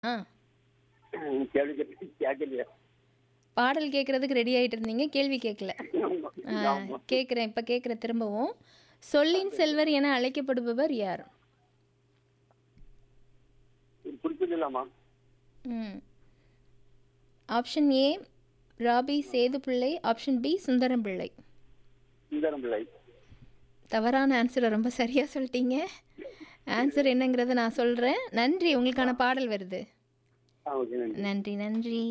ஆ ம், கேள்வி கேட்டு கேட்கலையா பாடல் கேட்குறதுக்கு ரெடி ஆகிட்டு இருந்தீங்க கேள்வி கேட்கல ஆமா. ஆமா. கேட்குறேன் இப்போ கேட்குறேன் திரும்பவும் சொல்லின் செல்வர் என அழைக்கப்படுபவர் யார் இது குறிப்பிடலாமா ம் ஆப்ஷன் ஏ ராபி சேது பிள்ளை ஆப்ஷன் பி சுந்தரம் பிள்ளை சுந்தரம் பிள்ளை தவறான ஆன்சரை ரொம்ப சரியாக சொல்லிட்டீங்க ஆன்சர் என்னங்கிறத நான் சொல்கிறேன் நன்றி உங்களுக்கான பாடல் வருது ஆ ஓகே நன்றி நன்றி நன்றி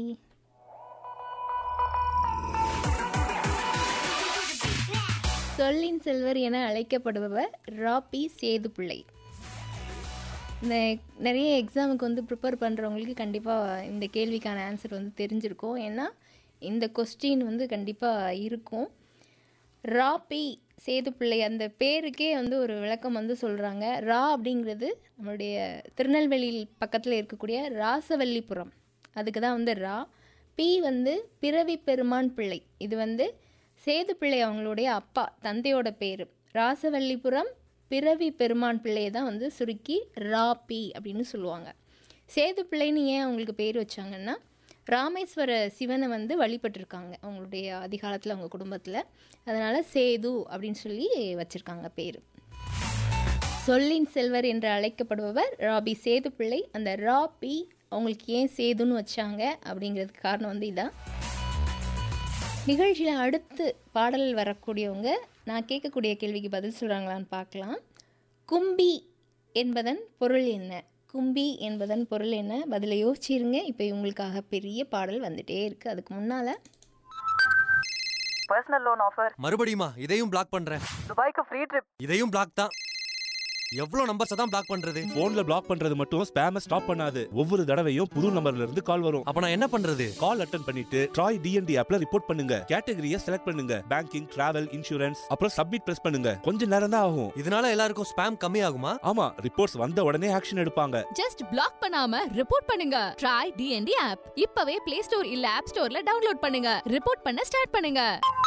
சொல்லின் செல்வர் என அழைக்கப்படுபவர் ராபி சேது பிள்ளை இந்த நிறைய எக்ஸாமுக்கு வந்து ப்ரிப்பேர் பண்ணுறவங்களுக்கு கண்டிப்பாக இந்த கேள்விக்கான ஆன்சர் வந்து தெரிஞ்சிருக்கும் ஏன்னா இந்த கொஸ்டின் வந்து கண்டிப்பாக இருக்கும் ராபி சேது பிள்ளை அந்த பேருக்கே வந்து ஒரு விளக்கம் வந்து சொல்கிறாங்க ரா அப்படிங்கிறது நம்மளுடைய திருநெல்வேலி பக்கத்தில் இருக்கக்கூடிய ராசவல்லிபுரம் அதுக்கு தான் வந்து ரா பி வந்து பிறவி பெருமான் பிள்ளை இது வந்து சேது பிள்ளை அவங்களுடைய அப்பா தந்தையோட பேர் ராசவல்லிபுரம் பிறவி பெருமான் பிள்ளையை தான் வந்து சுருக்கி ராபி அப்படின்னு சொல்லுவாங்க சேது பிள்ளைன்னு ஏன் அவங்களுக்கு பேர் வச்சாங்கன்னா ராமேஸ்வர சிவனை வந்து வழிபட்டிருக்காங்க அவங்களுடைய அதிகாலத்தில் அவங்க குடும்பத்தில் அதனால் சேது அப்படின்னு சொல்லி வச்சுருக்காங்க பேர் சொல்லின் செல்வர் என்று அழைக்கப்படுபவர் ராபி சேது பிள்ளை அந்த ராபி அவங்களுக்கு ஏன் சேதுன்னு வச்சாங்க அப்படிங்கிறதுக்கு காரணம் வந்து இதான் நிகழ்ச்சியில் அடுத்து பாடல் வரக்கூடியவங்க நான் கேட்கக்கூடிய கேள்விக்கு பதில் சொல்கிறாங்களான்னு பார்க்கலாம் கும்பி என்பதன் பொருள் என்ன கும்பி என்பதன் பொருள் என்ன பதிலை யோசிச்சிருங்க இப்போ இவங்களுக்காக பெரிய பாடல் வந்துட்டே இருக்குது அதுக்கு முன்னால் பர்சனல் லோன் ஆஃபர் மறுபடியுமா இதையும் பிளாக் பண்றேன் துபாய்க்கு ஃப்ரீ ட்ரிப் இதையும் பிளாக் தான் எவ்வளவு நம்பர்ஸ் தான் பிளாக் பண்றது போன்ல பிளாக் பண்றது மட்டும் ஸ்பேம ஸ்டாப் பண்ணாது ஒவ்வொரு தடவையும் புது நம்பர்ல இருந்து கால் வரும் அப்ப நான் என்ன பண்றது கால் அட்டன் பண்ணிட்டு ட்ராய் டிஎன்டி ஆப்ல ரிப்போர்ட் பண்ணுங்க கேட்டகரியை செலக்ட் பண்ணுங்க பேங்கிங் டிராவல் இன்சூரன்ஸ் அப்புறம் சப்மிட் பிரஸ் பண்ணுங்க கொஞ்ச நேரம் தான் ஆகும் இதனால எல்லாருக்கும் ஸ்பேம் கம்மி ஆகுமா ஆமா ரிப்போர்ட்ஸ் வந்த உடனே ஆக்ஷன் எடுப்பாங்க ஜஸ்ட் பிளாக் பண்ணாம ரிப்போர்ட் பண்ணுங்க ட்ரை டிஎன்டி ஆப் இப்பவே பிளே ஸ்டோர் இல்ல ஆப் ஸ்டோர்ல டவுன்லோட் பண்ணுங்க ரிப்போர்ட் பண்ண ஸ்டார்ட் பண்ணுங்க